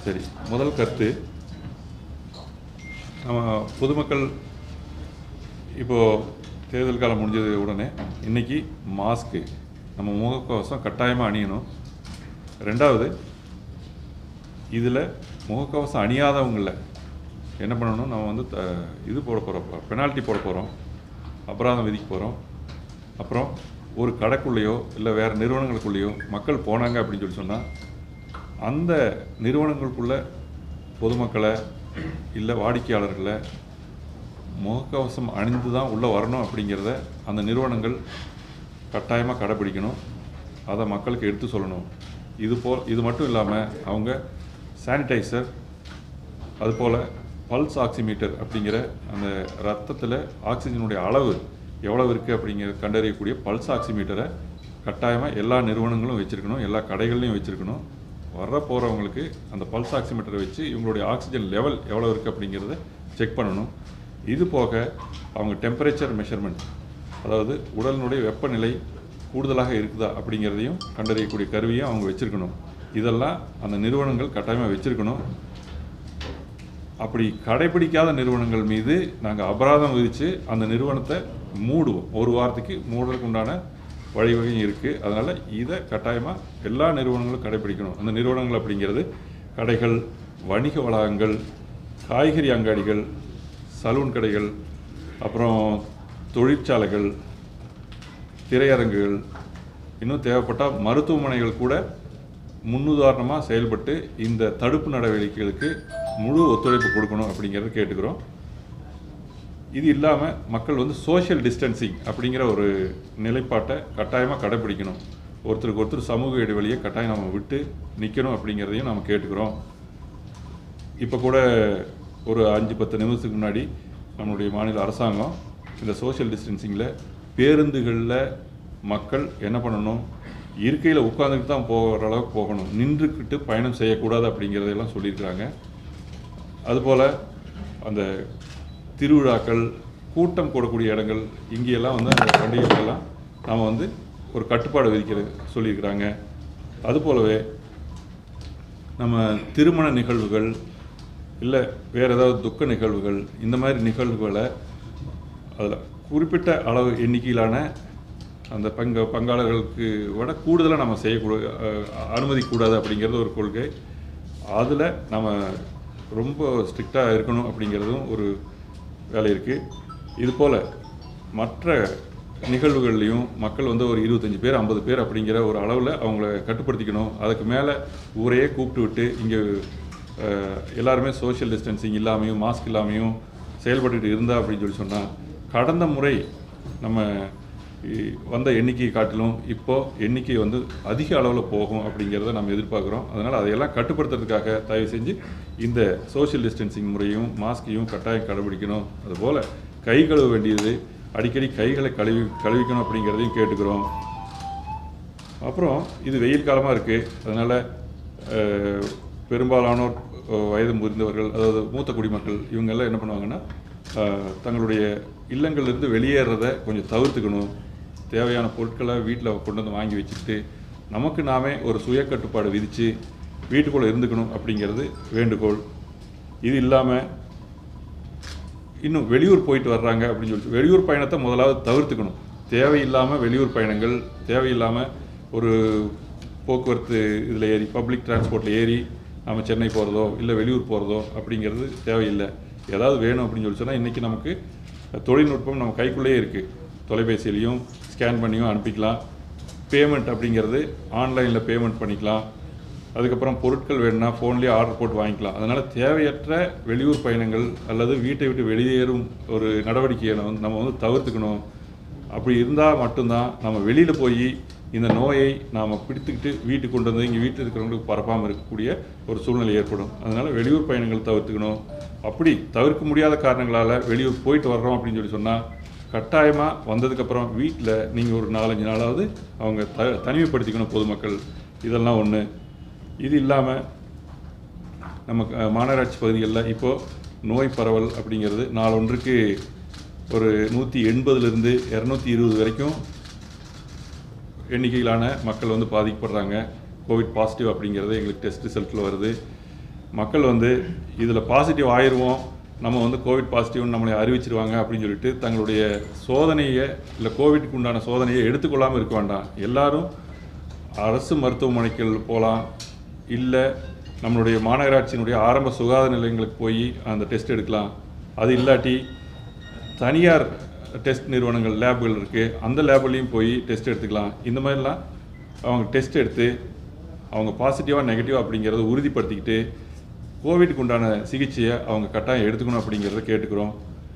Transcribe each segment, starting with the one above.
சரி முதல் கருத்து நம்ம பொதுமக்கள் இப்போது தேர்தல் காலம் முடிஞ்சது உடனே இன்னைக்கு மாஸ்க்கு நம்ம முகக்கவசம் கட்டாயமாக அணியணும் ரெண்டாவது இதில் முகக்கவசம் அணியாதவங்கள என்ன பண்ணணும் நம்ம வந்து த- இது போட போகிறோம் பெனால்ட்டி போட போகிறோம் அபராதம் விதிக்க போகிறோம் அப்புறம் ஒரு கடைக்குள்ளேயோ இல்லை வேறு நிறுவனங்களுக்குள்ளேயோ மக்கள் போனாங்க அப்படின்னு சொல்லி சொன்னால் அந்த நிறுவனங்களுக்குள்ள பொதுமக்களை இல்லை வாடிக்கையாளர்களை முகக்கவசம் அணிந்து தான் உள்ளே வரணும் அப்படிங்கிறத அந்த நிறுவனங்கள் கட்டாயமாக கடைப்பிடிக்கணும் அதை மக்களுக்கு எடுத்து சொல்லணும் இது போ இது மட்டும் இல்லாமல் அவங்க சானிடைசர் அதுபோல் பல்ஸ் ஆக்சிமீட்டர் அப்படிங்கிற அந்த ரத்தத்தில் ஆக்சிஜனுடைய அளவு எவ்வளவு இருக்குது அப்படிங்கிற கண்டறியக்கூடிய பல்ஸ் ஆக்சிமீட்டரை கட்டாயமாக எல்லா நிறுவனங்களும் வச்சுருக்கணும் எல்லா கடைகள்லையும் வச்சுருக்கணும் வர போகிறவங்களுக்கு அந்த பல்ஸ் ஆக்சிமீட்டரை வச்சு இவங்களுடைய ஆக்சிஜன் லெவல் எவ்வளோ இருக்குது அப்படிங்கிறத செக் பண்ணணும் இது போக அவங்க டெம்பரேச்சர் மெஷர்மெண்ட் அதாவது உடலினுடைய வெப்பநிலை கூடுதலாக இருக்குதா அப்படிங்கிறதையும் கண்டறியக்கூடிய கருவியும் அவங்க வச்சுருக்கணும் இதெல்லாம் அந்த நிறுவனங்கள் கட்டாயமாக வச்சுருக்கணும் அப்படி கடைபிடிக்காத நிறுவனங்கள் மீது நாங்கள் அபராதம் விதித்து அந்த நிறுவனத்தை மூடுவோம் ஒரு வாரத்துக்கு மூடுறதுக்கு உண்டான வழிவகையும் இருக்குது அதனால் இதை கட்டாயமாக எல்லா நிறுவனங்களும் கடைபிடிக்கணும் அந்த நிறுவனங்கள் அப்படிங்கிறது கடைகள் வணிக வளாகங்கள் காய்கறி அங்காடிகள் சலூன் கடைகள் அப்புறம் தொழிற்சாலைகள் திரையரங்குகள் இன்னும் தேவைப்பட்டால் மருத்துவமனைகள் கூட முன்னுதாரணமாக செயல்பட்டு இந்த தடுப்பு நடவடிக்கைகளுக்கு முழு ஒத்துழைப்பு கொடுக்கணும் அப்படிங்கிறத கேட்டுக்கிறோம் இது இல்லாமல் மக்கள் வந்து சோஷியல் டிஸ்டன்சிங் அப்படிங்கிற ஒரு நிலைப்பாட்டை கட்டாயமாக கடைப்பிடிக்கணும் ஒருத்தருக்கு ஒருத்தர் சமூக இடைவெளியை கட்டாயம் நம்ம விட்டு நிற்கணும் அப்படிங்கிறதையும் நம்ம கேட்டுக்கிறோம் இப்போ கூட ஒரு அஞ்சு பத்து நிமிஷத்துக்கு முன்னாடி நம்மளுடைய மாநில அரசாங்கம் இந்த சோஷியல் டிஸ்டன்சிங்கில் பேருந்துகளில் மக்கள் என்ன பண்ணணும் இருக்கையில் உட்காந்துக்கிட்டு தான் போகிற அளவுக்கு போகணும் நின்றுக்கிட்டு பயணம் செய்யக்கூடாது அப்படிங்கிறதையெல்லாம் சொல்லியிருக்கிறாங்க அதுபோல் அந்த திருவிழாக்கள் கூட்டம் கூடக்கூடிய இடங்கள் இங்கேயெல்லாம் வந்து அந்த பண்டிகைகளெல்லாம் நாம் வந்து ஒரு கட்டுப்பாடு விதிக்கிறது சொல்லியிருக்கிறாங்க அதுபோலவே நம்ம திருமண நிகழ்வுகள் இல்லை வேறு ஏதாவது துக்க நிகழ்வுகள் இந்த மாதிரி நிகழ்வுகளை அதில் குறிப்பிட்ட அளவு எண்ணிக்கையிலான அந்த பங்க பங்காளர்களுக்கு விட கூடுதலாக நம்ம செய்யக்கூடாது அனுமதிக்கூடாது அப்படிங்கிறது ஒரு கொள்கை அதில் நம்ம ரொம்ப ஸ்ட்ரிக்டாக இருக்கணும் அப்படிங்கிறதும் ஒரு வேலை இருக்குது இது போல் மற்ற நிகழ்வுகள்லையும் மக்கள் வந்து ஒரு இருபத்தஞ்சி பேர் ஐம்பது பேர் அப்படிங்கிற ஒரு அளவில் அவங்கள கட்டுப்படுத்திக்கணும் அதுக்கு மேலே ஊரையே கூப்பிட்டு விட்டு இங்கே எல்லாருமே சோஷியல் டிஸ்டன்சிங் இல்லாமையும் மாஸ்க் இல்லாமையும் செயல்பட்டுட்டு இருந்தா அப்படின்னு சொல்லி சொன்னால் கடந்த முறை நம்ம இ- வந்த எண்ணிக்கையை காட்டிலும் இப்போ எண்ணிக்கை வந்து அதிக அளவில் போகும் அப்படிங்கிறத நம்ம எதிர்பார்க்குறோம் அதனால் அதையெல்லாம் கட்டுப்படுத்துறதுக்காக தயவு செஞ்சு இந்த சோஷியல் டிஸ்டன்சிங் முறையும் மாஸ்கையும் கட்டாயம் கடைபிடிக்கணும் அதுபோல் கை கழுவ வேண்டியது அடிக்கடி கைகளை கழுவி கழுவிக்கணும் அப்படிங்கிறதையும் கேட்டுக்கிறோம் அப்புறம் இது வெயில் காலமாக இருக்குது அதனால் பெரும்பாலானோர் அஹ், வயது முதிர்ந்தவர்கள் அதாவது மூத்த குடிமக்கள் இவங்கெல்லாம் என்ன பண்ணுவாங்கன்னா அஹ், தங்களுடைய இல்லங்கள்லேருந்து வெளியேறதை கொஞ்சம் தவிர்த்துக்கணும் தேவையான பொருட்களை வீட்டில் கொண்டு வந்து வாங்கி வச்சுக்கிட்டு நமக்கு நாமே ஒரு சுய கட்டுப்பாடு விதித்து வீட்டுக்குள்ளே இருந்துக்கணும் அப்படிங்கிறது வேண்டுகோள் இது இல்லாமல் இன்னும் வெளியூர் போயிட்டு வர்றாங்க அப்படின்னு சொல்லிட்டு வெளியூர் பயணத்தை முதலாவது தவிர்த்துக்கணும் தேவையில்லாமல் வெளியூர் பயணங்கள் தேவையில்லாமல் ஒரு போக்குவரத்து இதில் ஏறி பப்ளிக் டிரான்ஸ்போர்ட்டில் ஏறி நம்ம சென்னை போகிறதோ இல்லை வெளியூர் போகிறதோ அப்படிங்கிறது தேவையில்லை ஏதாவது வேணும் அப்படின்னு சொல்லி சொன்னால் இன்றைக்கி நமக்கு தொழில்நுட்பம் நம்ம கைக்குள்ளேயே இருக்குது தொலைபேசியிலையும் ஸ்கேன் பண்ணியும் அனுப்பிக்கலாம் பேமெண்ட் அப்படிங்கிறது ஆன்லைனில் பேமெண்ட் பண்ணிக்கலாம் அதுக்கப்புறம் பொருட்கள் வேணும்னா ஃபோன்லேயே ஆர்டர் போட்டு வாங்கிக்கலாம் அதனால் தேவையற்ற வெளியூர் பயணங்கள் அல்லது வீட்டை விட்டு வெளியேறும் ஒரு நடவடிக்கையை நம்ம வந்து- நம்ம வந்து தவிர்த்துக்கணும் அப்படி இருந்தால் மட்டும்தான் நம்ம வெளியில் போய் இந்த நோயை நாம் பிடித்துக்கிட்டு வீட்டுக்கு கொண்டு வந்து இங்கே வீட்டில் இருக்கிறவங்களுக்கு பரப்பாமல் இருக்கக்கூடிய ஒரு சூழ்நிலை ஏற்படும் அதனால் வெளியூர் பயணங்கள் தவிர்த்துக்கணும் அப்படி தவிர்க்க முடியாத காரணங்களால் வெளியூர் போயிட்டு வர்றோம் அப்படின்னு சொல்லி சொன்னால் கட்டாயமாக வந்ததுக்கப்புறம் வீட்டில் நீங்கள் ஒரு நாலஞ்சு நாளாவது அவங்க த தனிமைப்படுத்திக்கணும் பொதுமக்கள் இதெல்லாம் ஒன்று இது இல்லாமல் நம்ம அஹ், மாநகராட்சி பகுதிகளில் இப்போது நோய் பரவல் அப்படிங்கிறது நாளொன்றுக்கு ஒரு நூற்றி எண்பதுலேருந்து இரநூத்தி இருபது வரைக்கும் எண்ணிக்கையிலான மக்கள் வந்து பாதிக்கப்படுறாங்க கோவிட் பாசிட்டிவ் அப்படிங்கிறது எங்களுக்கு டெஸ்ட் ரிசல்ட்டில் வருது மக்கள் வந்து இதில் பாசிட்டிவ் ஆயிடுவோம் நம்ம வந்து கோவிட் பாசிட்டிவ்னு நம்மளை அறிவிச்சிருவாங்க அப்படின்னு சொல்லிட்டு தங்களுடைய சோதனையை இல்லை கோவிட்க்கு உண்டான சோதனையை எடுத்துக்கொள்ளாமல் இருக்க வேண்டாம் எல்லாரும் அரசு மருத்துவமனைகள் போகலாம் இல்லை நம்மளுடைய மாநகராட்சியினுடைய ஆரம்ப சுகாதார நிலையங்களுக்கு போய் அந்த டெஸ்ட் எடுக்கலாம் அது இல்லாட்டி தனியார் டெஸ்ட் நிறுவனங்கள் லேபுகள் இருக்குது அந்த லேப்லேயும் போய் டெஸ்ட் எடுத்துக்கலாம் இந்த மாதிரிலாம் அவங்க டெஸ்ட் எடுத்து அவங்க பாசிட்டிவாக நெகட்டிவ் அப்படிங்கிறத உறுதிப்படுத்திக்கிட்டு கோவிட்க்கு உண்டான சிகிச்சையை அவங்க கட்டாயம் எடுத்துக்கணும் அப்படிங்கிறத கேட்டுக்கிறோம்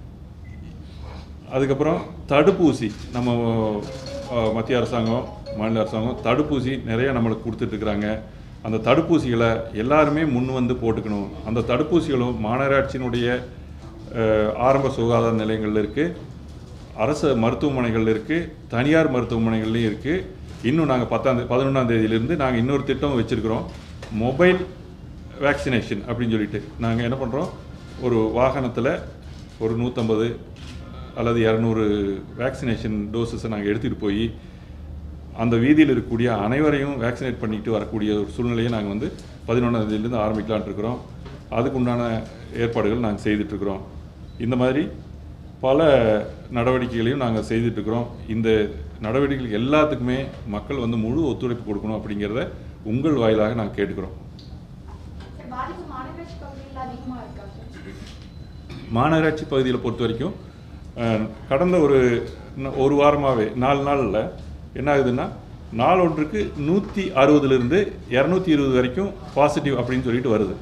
அதுக்கப்புறம் தடுப்பூசி நம்ம அஹ், மத்திய அரசாங்கம் மாநில அரசாங்கம் தடுப்பூசி நிறைய நம்மளுக்கு கொடுத்துட்ருக்குறாங்க அந்த தடுப்பூசிகளை எல்லாருமே முன் வந்து போட்டுக்கணும் அந்த தடுப்பூசிகளும் மாநகராட்சியினுடைய அஹ், ஆரம்ப சுகாதார நிலையங்கள்ல இருக்குது அரசு மருத்துவமனைகள் இருக்குது தனியார் மருத்துவமனைகள்லையும் இருக்குது இன்னும் நாங்கள் பத்தாம் தே பதினொன்றாம் தேதியிலேருந்து நாங்கள் இன்னொரு திட்டம் வச்சுருக்கிறோம் மொபைல் வேக்சினேஷன் அப்படின்னு சொல்லிட்டு நாங்கள் என்ன பண்ணுறோம் ஒரு வாகனத்தில் ஒரு நூற்றம்பது அல்லது இரநூறு வேக்சினேஷன் டோசஸை நாங்கள் எடுத்துகிட்டு போய் அந்த வீதியில் இருக்கக்கூடிய அனைவரையும் வேக்சினேட் பண்ணிட்டு வரக்கூடிய ஒரு சூழ்நிலையை நாங்கள் வந்து பதினொன்றாம் தேதியிலேருந்து ஆரம்பிக்கலாம்னு இருக்கிறோம் அதுக்கு உண்டான ஏற்பாடுகள் நாங்கள் செய்துட்ருக்குறோம் இந்த மாதிரி பல நடவடிக்கைகளையும் நாங்கள் செய்துட்ருக்குறோம் இந்த நடவடிக்கைகள் எல்லாத்துக்குமே மக்கள் வந்து முழு ஒத்துழைப்பு கொடுக்கணும் அப்படிங்கிறத உங்கள் வாயிலாக நாங்கள் கேட்டுக்கிறோம் சார், பாதிப்பு மாநகராட்சி பகுதியில் அதிகமா இருக்கா சார் மாநகராட்சி பகுதியில் பொறுத்த வரைக்கும் அஹ், கடந்த ஒரு ந- ஒரு வாரமாகவே நாலு நாளில் என்ன ஆகுதுன்னா நாள் ஒன்றுக்கு நூற்றி அறுபதுலேருந்து இரநூத்தி இருபது வரைக்கும் பாசிட்டிவ் அப்படின்னு சொல்லிட்டு வருது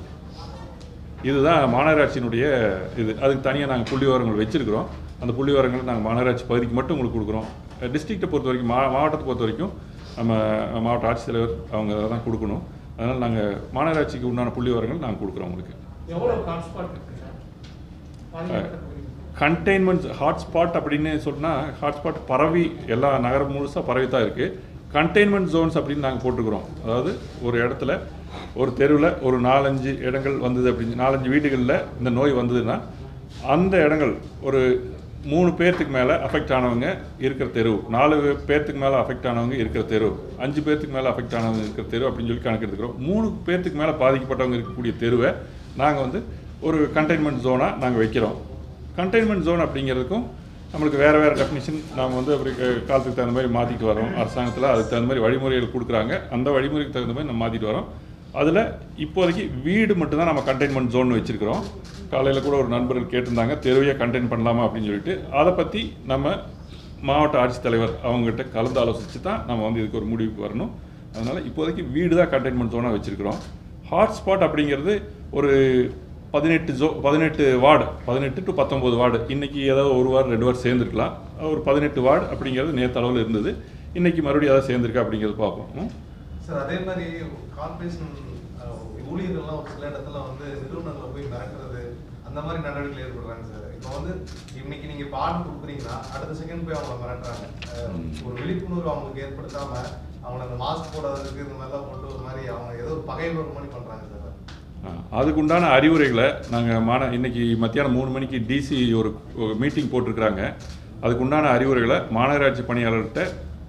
இதுதான் மாநகராட்சியினுடைய இது அதுக்கு தனியாக நாங்கள் புள்ளி விவரங்கள் வச்சுருக்கிறோம் அந்த புள்ளி விவரங்கள் நாங்கள் மாநகராட்சி பகுதிக்கு மட்டும் உங்களுக்கு கொடுக்குறோம் டிஸ்ட்ரிக்ட்டை பொறுத்த வரைக்கும் மா மாவட்டத்தை பொறுத்த வரைக்கும் நம்ம மாவட்ட ஆட்சித்தலைவர் அவங்க தான் கொடுக்கணும் அதனால் நாங்கள் மாநகராட்சிக்கு உண்டான புள்ளி விவரங்கள் நாங்கள் கொடுக்குறோம் உங்களுக்கு எவ்வளவு ஹாட்ஸ்பாட் இருக்கு சார் பாதிக்கப்பட்ட பகுதி. கண்டெய்ன்மெண்ட் ஹாட்ஸ்பாட் அப்படின்னு சொன்னால் ஹாட்ஸ்பாட் பரவி எல்லா நகரம் முழுசாக பரவி தான் இருக்குது கண்டெய்ன்மெண்ட் ஜோன்ஸ் அப்படின்னு நாங்கள் போட்டுக்கிறோம் அதாவது ஒரு இடத்துல ஒரு தெருவில் ஒரு நாலஞ்சு இடங்கள் வந்தது அப்படின்னு நாலஞ்சு வீடுகளில் இந்த நோய் வந்ததுன்னா அந்த இடங்கள் ஒரு மூணு பேர்த்துக்கு மேலே அஃபெக்ட் ஆனவங்க இருக்கிற தெரு நாலு பேர்த்துக்கு மேலே அஃபெக்ட் ஆனவங்க இருக்கிற தெரு அஞ்சு பேர்த்துக்கு மேலே அஃபெக்ட் ஆனவங்க இருக்கிற தெரு அப்படின்னு சொல்லி கணக்கெடுத்துக்கிறோம் மூணு பேர்த்துக்கு மேலே பாதிக்கப்பட்டவங்க இருக்கக்கூடிய தெருவை நாங்கள் வந்து ஒரு கண்டெய்ன்மெண்ட் ஜோனாக நாங்கள் வைக்கிறோம் கண்டெய்ன்மெண்ட் ஜோன் அப்படிங்கிறதுக்கும் நம்மளுக்கு வேறு வேறு டெஃபினிஷன் நாம் வந்து அப்படி க- காலத்துக்கு தகுந்த மாதிரி மாற்றிட்டு வரோம் அரசாங்கத்தில் அதுக்கு தகுந்த மாதிரி வழிமுறைகள் கொடுக்குறாங்க அந்த வழிமுறைக்கு தகுந்த மாதிரி நம்ம மாற்றிட்டு வரோம் அதில் இப்போதைக்கு வீடு மட்டும்தான் நம்ம கண்டெய்ன்மெண்ட் ஜோன் வச்சுருக்கிறோம் காலையில் கூட ஒரு நண்பர்கள் கேட்டிருந்தாங்க தெருவையே கண்டெயின் பண்ணலாமா அப்படின்னு சொல்லிட்டு அதை பற்றி நம்ம மாவட்ட ஆட்சித்தலைவர் அவங்ககிட்ட கலந்து ஆலோசித்து தான் நம்ம வந்து இதுக்கு ஒரு முடிவுக்கு வரணும் அதனால் இப்போதைக்கு வீடு தான் கண்டெய்ன்மெண்ட் ஜோனாக வச்சுருக்கிறோம் ஹாட்ஸ்பாட் அப்படிங்கிறது ஒரு பதினெட்டு ஜோ பதினெட்டு வார்டு பதினெட்டு டு பத்தொம்போது வார்டு இன்றைக்கி ஏதாவது ஒரு வார்டு ரெண்டு வார்டு சேர்ந்துருக்கலாம் ஒரு பதினெட்டு வார்டு அப்படிங்கிறது நேற்று அளவில் இருந்தது இன்றைக்கி மறுபடியும் ஏதாவது சேர்ந்துருக்கா அப்படிங்கிறது பார்ப்போம் ம்? சார் அதே மாதிரி கார்பரேஷன் ஊழியர்கள்லாம் ஒரு சில இடத்துல வந்து நிறுவனங்களை போய் மிரட்டுறது அந்த மாதிரி நடவடிக்கை ஏற்படுறாங்க சார் இப்போ வந்து இன்னைக்கு நீங்க பாடம் கொடுக்குறீங்கன்னா அடுத்த செகண்ட் போய் அவங்கள மிரட்டுறாங்க அஹ், ம். ஒரு விழிப்புணர்வு அவங்களுக்கு ஏற்படுத்தாம அவங்கள அந்த மாஸ்க் போடாததுக்கு இந்த மாதிரிலாம் கொண்டு ஒரு மாதிரி அவங்க ஏதோ ஒரு பகைவர் மாதிரி பண்றாங்க சார் ஆ, அதுக்குண்டான அறிவுரைகளை நாங்கள் மான இன்னைக்கு மத்தியானம் மூணு மணிக்கு டிசி ஒரு மீட்டிங் போட்டிருக்கிறாங்க அதுக்குண்டான அறிவுரைகளை மாநகராட்சி பணியாளர்கிட்ட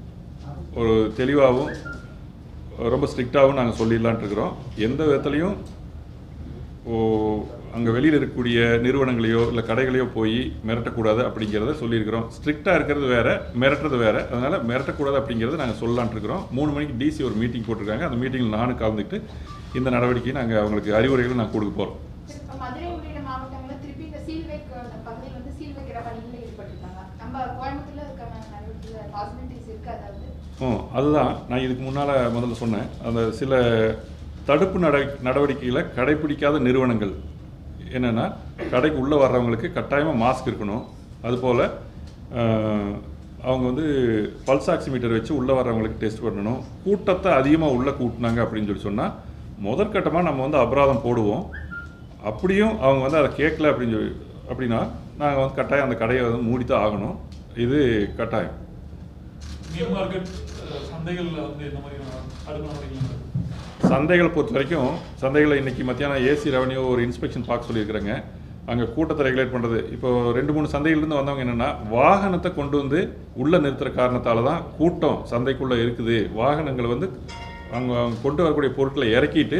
ஒரு தெளிவாகவும் ரொம்ப ஸ்ட்ரிக்டாகவும் நாங்கள் சொல்லிடலான்ட்டு இருக்கிறோம் எந்த விதத்துலையும் ஓ அங்கே வெளியில் இருக்கக்கூடிய நிறுவனங்களையோ இல்லை கடைகளையோ போய் மிரட்டக்கூடாது அப்படிங்கிறத சொல்லியிருக்கிறோம் ஸ்ட்ரிக்டாக இருக்கிறது வேற மிரட்டுறது வேற அதனால் மிரட்டக்கூடாது அப்படிங்கிறத நாங்கள் சொல்லலான்ட்டு இருக்கிறோம் மூணு மணிக்கு டிசி ஒரு மீட்டிங் போட்டிருக்காங்க அந்த மீட்டிங்கில் நானும் கலந்துக்கிட்டு இந்த நடவடிக்கையை நாங்கள் அவங்களுக்கு அறிவுரைகளை நாங்கள் கொடுக்க போகிறோம் சார், இப்ப மதுரை உள்ளிட்ட மாவட்டங்கள்ல திருப்பி இந்த சீல்வேக் அந்த பகுதியில் வந்து சீல் வைக்கிற பணியில் ஈடுபட்டிருக்காங்க நம்ம கோயம்புத்தூர்ல அதுக்கான நடவடிக்கை பாசிபிலிட்டிஸ் இருக்கு அதாவது ம் அதுதான் நான் இதுக்கு முன்னால் முதல்ல சொன்னேன் அந்த சில தடுப்பு நட நடவடிக்கைகளை கடைபிடிக்காத நிறுவனங்கள் என்னென்னா கடைக்கு உள்ளே வர்றவங்களுக்கு கட்டாயமாக மாஸ்க் இருக்கணும் அதுபோல் அஹ், அவங்க வந்து பல்ஸ் ஆக்சிமீட்டர் வச்சு உள்ளே வர்றவங்களுக்கு டெஸ்ட் பண்ணணும் கூட்டத்தை அதிகமாக உள்ளே கூட்டினாங்க அப்படின்னு சொல்லி சொன்னால் முதற்கட்டமாக நம்ம வந்து அபராதம் போடுவோம் அப்படியும் அவங்க வந்து அதை கேட்கல அப்படின்னு சொல்லி அப்படின்னா நாங்கள் வந்து கட்டாயம் அந்த கடையை வந்து மூடித்தான் ஆகணும் இது கட்டாயம் நியூ மார்க்கெட் அஹ், சந்தைகள்ல வந்து என்ன மாதிரி தடுப்பு நடவடிக்கைகள் நடக்குது? சந்தைகளை பொறுத்த வரைக்கும் சந்தைகளை இன்னைக்கு மத்தியானம் ஏசி ரெவன்யூ ஒரு இன்ஸ்பெக்ஷன் பார்க்க சொல்லியிருக்கிறாங்க அங்கே கூட்டத்தை ரெகுலேட் பண்ணுறது இப்போ ரெண்டு மூணு சந்தைகள்லேருந்து வந்தவங்க என்னென்னா வாகனத்தை கொண்டு வந்து உள்ளே நிறுத்துற காரணத்தால தான் கூட்டம் சந்தைக்குள்ளே இருக்குது வாகனங்கள் வந்து அவங்க அவங்க கொண்டு வரக்கூடிய பொருட்களை இறக்கிட்டு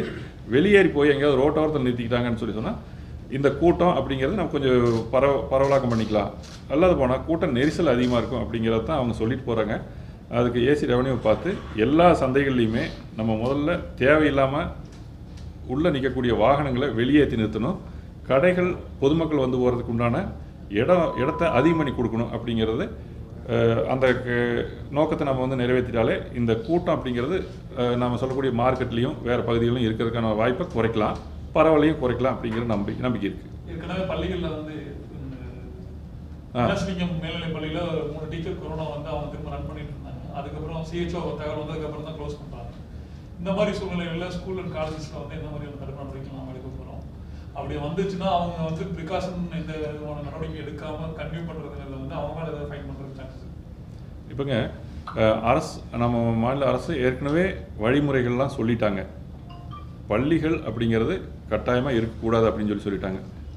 வெளியேறி போய் எங்கேயாவது ரோட்டோரத்தில் நிறுத்திக்கிட்டாங்கன்னு சொல்லி சொன்னால் இந்த கூட்டம் அப்படிங்கிறது நம்ம கொஞ்சம் பரவ பரவலாக்கம் பண்ணிக்கலாம் அல்லாது போனால் கூட்டம் நெரிசல் அதிகமாக இருக்கும் அப்படிங்கிறத தான் அவங்க சொல்லிட்டு போகிறாங்க அதுக்கு ஏசி ரெவன்யூ பார்த்து எல்லா சந்தைகள்லையுமே நம்ம முதல்ல தேவையில்லாமல் உள்ளே நிற்கக்கூடிய வாகனங்களை வெளியேற்றி நிறுத்தணும் கடைகள் பொதுமக்கள் வந்து போகிறதுக்கு உண்டான இடம் இடத்த அதிகம் பண்ணி கொடுக்கணும் அப்படிங்கிறது அஹ், அந்த க- நோக்கத்தை நம்ம வந்து நிறைவேற்றிட்டாலே இந்த கூட்டம் அப்படிங்கிறது அஹ், நாம சொல்லக்கூடிய மார்க்கெட்லேயும் வேறு பகுதிகளிலும் இருக்கிறதுக்கான வாய்ப்பை குறைக்கலாம் பரவலையும் குறைக்கலாம் அப்படிங்கிற நம்பிக்கை நம்பிக்கை இருக்குது ஏற்கனவே பள்ளிகள்ல வந்து ஆ. நர்சிங்கம் மேல்நிலை பள்ளியில ஒரு மூணு டீச்சர் கொரோனா வந்து அவங்க திரும்ப ரன் பண்ணிட்டு இருந்தாங்க அதுக்கப்புறம் சிஹெச்ஓ தகவல் வந்ததுக்கு அப்புறம் தான் க்ளோஸ் பண்றாங்க இந்த மாதிரி சூழ்நிலைகள்ல ஸ்கூல் அண்ட் காலேஜஸ்ல வந்து என்ன மாதிரியான தடுப்பு நடவடிக்கை நம்ம எடுக்க போறோம் அப்படி வந்துச்சுன்னா அவங்க வந்து ப்ரிகாஷன் இந்த விதமான நடவடிக்கை எடுக்காம கன்டினியூ பண்றதுங்கிறது வந்து அவங்க மேல ஏதாவது ஃபைன் பண்றதுக்கு சான்சஸ் இப்போங்க அஹ், அரசு நம்ம மாநில அரசு ஏற்கனவே வழிமுறைகள்லாம் சொல்லிட்டாங்க பள்ளிகள் அப்படிங்கிறது கட்டாயமாக இருக்கக்கூடாது அப்படின்னு சொல்லி சொல்லிட்டாங்க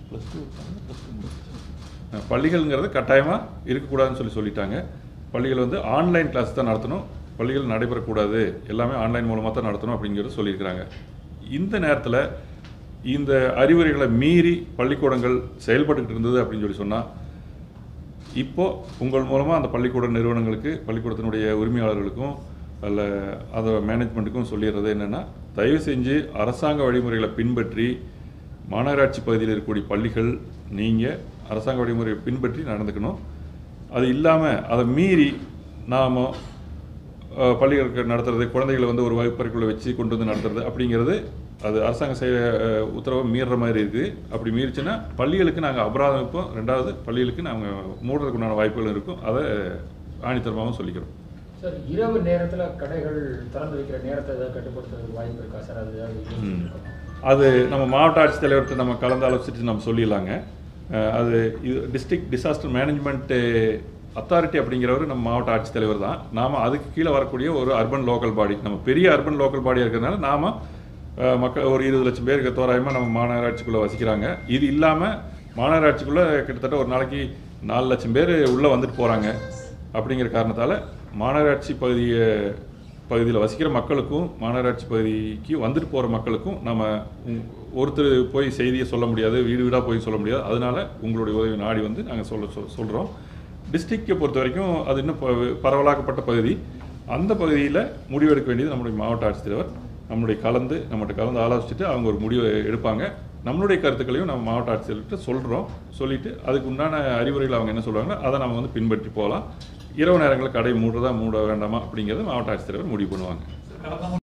அஹ், பள்ளிகள்ங்கிறது கட்டாயமாக இருக்கக்கூடாதுன்னு சொல்லி சொல்லிட்டாங்க பள்ளிகள் வந்து ஆன்லைன் கிளாஸ் தான் நடத்தணும் பள்ளிகள் நடைபெறக்கூடாது எல்லாமே ஆன்லைன் மூலமாக தான் நடத்தணும் அப்படிங்கிறது சொல்லியிருக்கிறாங்க இந்த நேரத்தில் இந்த அறிவுரைகளை மீறி பள்ளிக்கூடங்கள் செயல்பட்டுக்கிட்டு இருந்தது அப்படின்னு சொல்லி சொன்னால் இப்போ உங்கள் மூலமாக அந்த பள்ளிக்கூட நிறுவனங்களுக்கு பள்ளிக்கூடத்தினுடைய உரிமையாளர்களுக்கும் அல்ல அதை மேனேஜ்மெண்ட்டுக்கும் சொல்லிடுறது என்னென்னா தயவு செஞ்சு அரசாங்க வழிமுறைகளை பின்பற்றி மாநகராட்சி பகுதியில் இருக்கக்கூடிய பள்ளிகள் நீங்கள் அரசாங்க வழிமுறையை பின்பற்றி நடந்துக்கணும் அது இல்லாமல் அதை மீறி நாம் பள்ளிகளுக்கு நடத்துறது குழந்தைகளை வந்து ஒரு வகுப்பறைக்குள்ளே வச்சு கொண்டு வந்து நடத்துறது அப்படிங்கிறது அது அரசாங்க செய்ய அஹ், உத்தரவை மீறுற மாதிரி இருக்குது அப்படி மீறிச்சுன்னா பள்ளிகளுக்கு நாங்கள் அபராதம் வைப்போம் ரெண்டாவது பள்ளிகளுக்கு நாங்கள் மூடுறதுக்கு உண்டான வாய்ப்புகள் இருக்கும் அதை ஆணித்தரமாகவும் சொல்லிக்கிறோம் சார் இரவு நேரத்துல கடைகள் திறந்து வைக்கிற நேரத்தை ஏதாவது கட்டுப்படுத்துறதுக்கு வாய்ப்பு இருக்கா சார் அது ஏதாவது ம். யோசிச்சிருக்கோமா? அது நம்ம மாவட்ட ஆட்சித்தலைவர்கிட்ட நம்ம கலந்து ஆலோசிச்சுட்டு நம்ம சொல்லிடலாங்க அஹ், அது இது டிஸ்ட்ரிக்ட் டிசாஸ்டர் மேனேஜ்மெண்ட்டு அத்தாரிட்டி அப்படிங்கிறவர் நம்ம மாவட்ட ஆட்சித்தலைவர் தான் நாம் அதுக்கு கீழே வரக்கூடிய ஒரு அர்பன் லோக்கல் பாடி நம்ம பெரிய அர்பன் லோக்கல் பாடியாக இருக்கிறதுனால நாம் மக்கள் ஒரு இருபது லட்சம் பேருக்கு தோராயமாக நம்ம மாநகராட்சிக்குள்ளே வசிக்கிறாங்க இது இல்லாமல் மாநகராட்சிக்குள்ளே கிட்டத்தட்ட ஒரு நாளைக்கு நாலு லட்சம் பேர் உள்ளே வந்துட்டு போகிறாங்க அப்படிங்கிற காரணத்தால் மாநகராட்சி பகுதியை பகுதியில் வசிக்கிற மக்களுக்கும் மாநகராட்சி பகுதிக்கு வந்துட்டு போகிற மக்களுக்கும் நம்ம உம், ஒருத்தர் போய் செய்தியை சொல்ல முடியாது வீடு வீடாக போய் சொல்ல முடியாது அதனால உங்களுடைய உதவி நாடி வந்து நாங்கள் சொல்ல சொல் சொல்கிறோம் டிஸ்ட்ரிக்டை பொறுத்த வரைக்கும் அது இன்னும் ப- பரவலாக்கப்பட்ட பகுதி அந்த பகுதியில் முடிவெடுக்க வேண்டியது நம்முடைய மாவட்ட ஆட்சித்தலைவர் நம்மளுடைய கலந்து நம்மகிட்ட கலந்து ஆலோசிச்சுட்டு அவங்க ஒரு முடிவை எடுப்பாங்க நம்மளுடைய கருத்துக்களையும் நம்ம மாவட்ட ஆட்சித்தலைவர்கிட்ட சொல்கிறோம் சொல்லிட்டு அதுக்கு உண்டான அறிவுரைகள் அவங்க என்ன சொல்கிறாங்களோ அதை நம்ம வந்து பின்பற்றி போகலாம் இரவு நேரங்களில் கடை மூடுறதா மூட வேண்டாமா அப்படிங்கிறத மாவட்ட ஆட்சித்தலைவர் முடிவு பண்ணுவாங்க கடந்த